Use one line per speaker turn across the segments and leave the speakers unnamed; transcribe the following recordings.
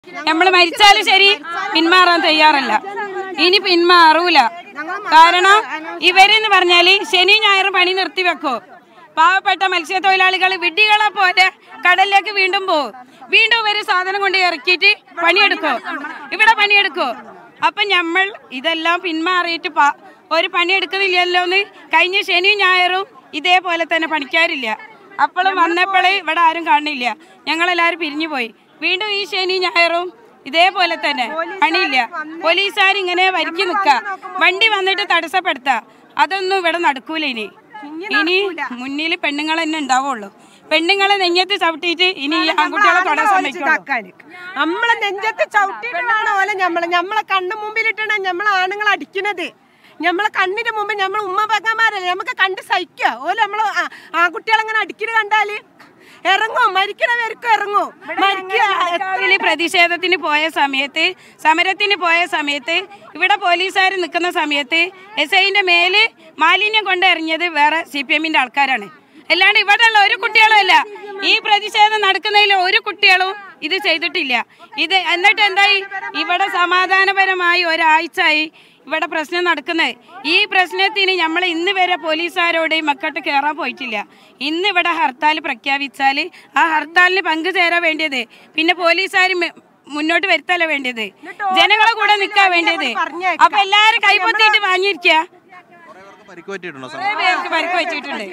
നമ്മൾ മരിച്ചാലും ശരി പിന്മാറാൻ തയ്യാറല്ല ഇനി പിന്മാറൂല കാരണം ഇവരെന്ന് പറഞ്ഞാല് ശനി ഞായർ പണി നിർത്തി വെക്കോ പാവപ്പെട്ട മത്സ്യത്തൊഴിലാളികൾ വിഡ്ഢികളെ പോലെ കടലിലേക്ക് വീണ്ടും പോകും വീണ്ടും ഇവര് സാധനം കൊണ്ട് ഇറക്കിയിട്ട് പണിയെടുക്കോ ഇവിടെ പണിയെടുക്കോ അപ്പൊ നമ്മൾ ഇതെല്ലാം പിന്മാറിയിട്ട് പ- ഒരു പണിയെടുക്കുന്നില്ലല്ലോ എന്ന് കഴിഞ്ഞ ശനിയും ഞായറും ഇതേപോലെ തന്നെ പണിക്കാരില്ല അപ്പോഴും വന്നപ്പോഴേ ഇവിടെ ആരും കാണില്ല ഞങ്ങളെല്ലാവരും പിരിഞ്ഞു പോയി വീണ്ടും ഈ ശനി ഞായറും ഇതേപോലെ തന്നെ പണിയില്ല പോലീസുകാർ ഇങ്ങനെ വരിക്ക് നിക്ക വണ്ടി വന്നിട്ട് തടസ്സപ്പെടുത്ത അതൊന്നും ഇവിടെ നടക്കൂല ഇനി ഇനി മുന്നിൽ പെണ്ണുങ്ങൾ തന്നെ ഉണ്ടാവുള്ളൂ പെണ്ണുങ്ങളെ നെഞ്ഞത്ത് ചവിട്ടിയിട്ട് ഇനി ഈ ആൺകുട്ടികളെ തൊടാൻ സമ്മതിക്കുള്ളൂ
ഇതാക്കാന് നമ്മളെ നെഞ്ചത്ത് ചവിട്ടിയിട്ടാണ് ഓലെ നമ്മളെ നമ്മളെ കണ്ണു മുമ്പിലിട്ടാണ് നമ്മളെ ആണുങ്ങൾ അടിക്കുന്നത് നമ്മളെ കണ്ണിന്റെ മുമ്പ് നമ്മൾ ഉമ്മ പകമാരല്ലേ നമുക്ക് കണ്ട് സഹിക്കുക ഓല നമ്മളെ ആ- ആൺകുട്ടികളങ്ങനെ അടിക്കുന്നത് കണ്ടാല് ഇറങ്ങും മരിക്കണവർക്കും ഇറങ്ങും മരിക്കുക
മരിക്കാവിളി പ്രതിഷേധത്തിന് പോയ സമയത്ത് സമരത്തിന് പോയ സമയത്ത് ഇവിടെ പോലീസുകാർ നിൽക്കുന്ന സമയത്ത് എസ് ഐന്റെ മേല് മാലിന്യം കൊണ്ടിറങ്ങിയത് വേറെ സി പി എമ്മിന്റെ ആൾക്കാരാണ് അല്ലാണ്ട് ഇവിടെയുള്ള ഒരു കുട്ടികളും അല്ല ഈ പ്രതിഷേധം നടക്കുന്നതിൽ ഒരു കുട്ടികളും ഇത് ചെയ്തിട്ടില്ല ഇത് എന്നിട്ട് എന്തായി ഇവിടെ സമാധാനപരമായി ഒരാഴ്ചയായി ഇവിടെ പ്രശ്നം നടക്കുന്നത് ഈ പ്രശ്നത്തിന് നമ്മൾ ഇന്ന് വരെ പോലീസുകാരോട് മക്കട്ട് കയറാൻ പോയിട്ടില്ല ഇന്ന് ഇവിടെ ഹർത്താൽ പ്രഖ്യാപിച്ചാൽ ആ ഹർത്താലിന് പങ്കുചേരാൻ വേണ്ടിയത് പിന്നെ പോലീസുകാർ മുന്നോട്ട് വരുത്തല്ല വേണ്ടിയത് ജനങ്ങളെ കൂടെ നിൽക്കാൻ വേണ്ടത് അപ്പൊ എല്ലാരും കൈപ്പത്തിയിട്ട് വാങ്ങിയിരിക്കുക
പരിക്ക് പറ്റിയിട്ടുണ്ടോ
കുറേ പേർക്ക് പരിക്ക് വെച്ചിട്ടുണ്ട്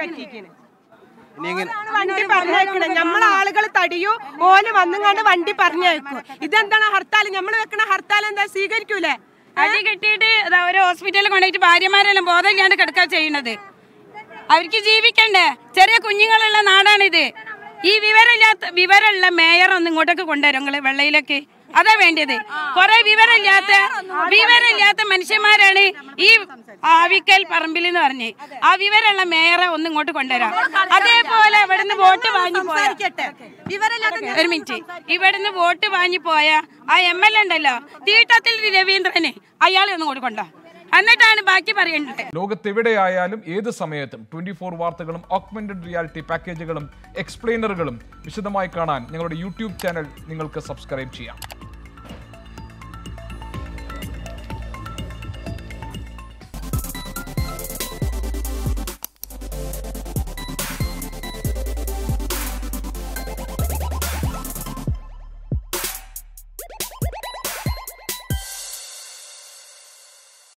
ഇനി എങ്ങനെ
വണ്ടി പറഞ്ഞേക്കണേ നമ്മളെ ആളുകൾ തടിയോ ഓല് വന്നുകൊണ്ട് വണ്ടി പറഞ്ഞേക്കും ഇതെന്താണ് ഹർത്താൽ നമ്മൾ വെക്കണ ഹർത്താൽ എന്താ സ്വീകരിക്കൂലേ
അടി കെട്ടിയിട്ട് ദാ ഒരു ഹോസ്പിറ്റലിൽ കൊണ്ടുപോയിട്ട് ഭാര്യമാരെല്ലാം ബോധമില്ലാണ്ട് കിടക്കുക ചെയ്യണത് അവർക്ക് ജീവിക്കണ്ടേ ചെറിയ കുഞ്ഞുങ്ങളുള്ള നാടാണിത് ഈ വിവരമില്ലാത്ത വിവരമുള്ള മേയർ ഒന്ന് ഇങ്ങോട്ടൊക്കെ കൊണ്ടുവരും നിങ്ങള് വെള്ളയിലേക്ക് അതാ വേണ്ടത് കുറെ വിവരമില്ലാത്ത വിവരമില്ലാത്ത മനുഷ്യന്മാരാണ് ഈ ആവിക്കൽ പറമ്പിൽ എന്ന് പറഞ്ഞ് ആ വിവരമുള്ള മേയറെ ഒന്ന് ഇങ്ങോട്ട് കൊണ്ടുവരാം അതേപോലെ ഇവിടുന്ന് വോട്ട് വാങ്ങി പോയ ഒരു മിനിറ്റ് ഇവിടുന്ന് വോട്ട് വാങ്ങി പോയ ആ എം എൽ എ ഉണ്ടല്ലോ തീട്ടത്തിൽ രവീന്ദ്രന് അയാളെ ഒന്ന് കൂടി കൊണ്ടോ എന്നിട്ടാണ് ബാക്കി പറയേണ്ടത്
ലോകത്തെവിടെയായാലും ഏത് സമയത്തും ട്വന്റി ഫോർ വാർത്തകളും ഓഗ്മെന്റഡ് റിയാലിറ്റി പാക്കേജുകളും എക്സ്പ്ലെയിനറുകളും വിശദമായി കാണാൻ ഞങ്ങളുടെ യൂട്യൂബ് ചാനൽ നിങ്ങൾക്ക് സബ്സ്ക്രൈബ് ചെയ്യാം